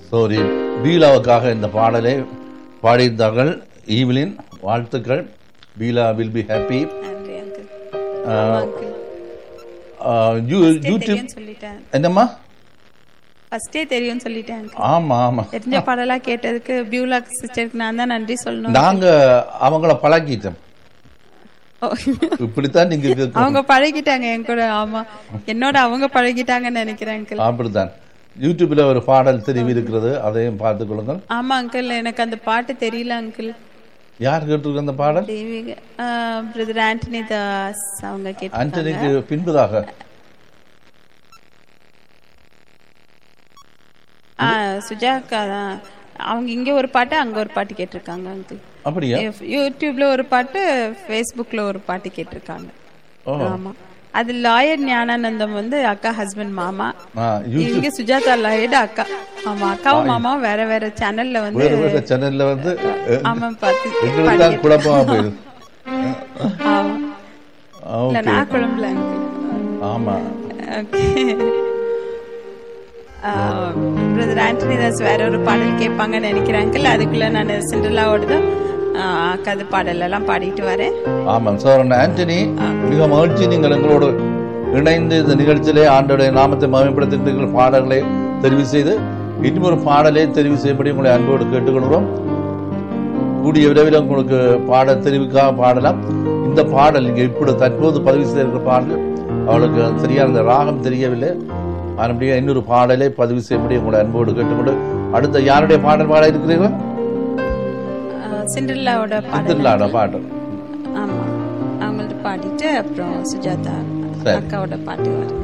சோரி பீலாவுக்காக இந்த பாடலை பாடியிருந்தார்கள் ஈவிலின் வாழ்த்துக்கள் பீலா வில் பி ஹாப்பி நன்றி அங்கிள் அங்கிள் யூடியூப் தெரியும் சொல்லிட்டேன் என்னம்மா ஃபர்ஸ்டே தெரியும் சொல்லிட்டேன் uncle. ஆமா ஆமா தெரிஞ்ச பாடலா கேட்டதுக்கு பியூலா சிஸ்டருக்கு நான் தான் நன்றி சொல்லணும் நாங்க அவங்கள பழகிட்டோம் ஓ. இப்படித்தான் நீங்க கேட்கணும். அவங்க பழகிட்டாங்க என் கூட ஆமா என்னோட அவங்க பழகிட்டாங்கன்னு நினைக்கிறேன் அங்கிள் அப்படித்தான் யூடியூப்ல ஒரு பாடல் தெரிவி இருக்கிறது அதையும் பார்த்துக் கொள்ளுங்கள் ஆமா அங்கிள் எனக்கு அந்த பாட்டு தெரியல அங்கிள் யார் கேட்டிருக்க அந்த பாடல் தெய்வீக பிரதர் ஆண்டனி தாஸ் அவங்க கேட்டு ஆண்டனிக்கு பின்புதாக ஆ, சுஜாக்கா தான் அவங்க இங்க ஒரு பாட்டு அங்க ஒரு பாட்டு கேட்டிருக்காங்க அங்கிள் அப்படியா யூடியூப்ல ஒரு பாட்டு ஃபேஸ்புக்ல ஒரு பாட்டு கேட்டிருக்காங்க ஓ ஆமா அது லாயர் ஞானானந்தம் வந்து அக்கா ஹஸ்பண்ட் மாமா ஆ, யூ- இங்க சுஜாதா லாயர்டு அக்கா ஆமா அக்காவும் மாமாவும் வேற வேற சேனல்ல வந்து வேறு வேறு சேனல்ல வந்து அஹ், ஆமா பார்த்து எங்களுக்கு தான் குழப்பமா போயிடுது ஆமா இல்ல ஓகே நான் குழம்புல ஆமா ஓகே பிரதர் ஆண்டனி தாஸ் வேற ஒரு பாடல் கேட்பாங்கன்னு நினைக்கிறேன் uncle. அதுக்குள்ள நான் சிண்டலாவோட கதை பாடல் எல்லாம் பாடிட்டு வரேன் ஆமாம் சோரன் ஆண்டனி மிக மகிழ்ச்சி நீங்கள் எங்களோடு இணைந்து இந்த நிகழ்ச்சியிலே ஆண்டோடைய நாமத்தை மகிமைப்படுத்துகின்ற பாடல்களை தெரிவு செய்து இன்னும் ஒரு பாடலை தெரிவு செய்யப்படி உங்களை அன்போடு கேட்டுக்கொள்கிறோம் கூடிய விரைவில் உங்களுக்கு பாட தெரிவுக்காக பாடலாம் இந்த பாடல் நீங்க இப்படி தற்போது பதிவு செய்திருக்கிற பாடல் அவளுக்கு சரியான இந்த ராகம் தெரியவில்லை மறுபடியும் இன்னொரு பாடலை பதிவு செய்யப்படி உங்களை அன்போடு கேட்டுக்கொண்டு அடுத்த யாருடைய பாடல் பாட இருக்கிறீர்கள் சிண்டலாவோட பாடல் திருவிழாட பாடல் ஆமா அவங்கள்ட்ட பாடிட்டு அப்புறம் சுஜாதா சரி. அக்காவோட பாட்டு வரும்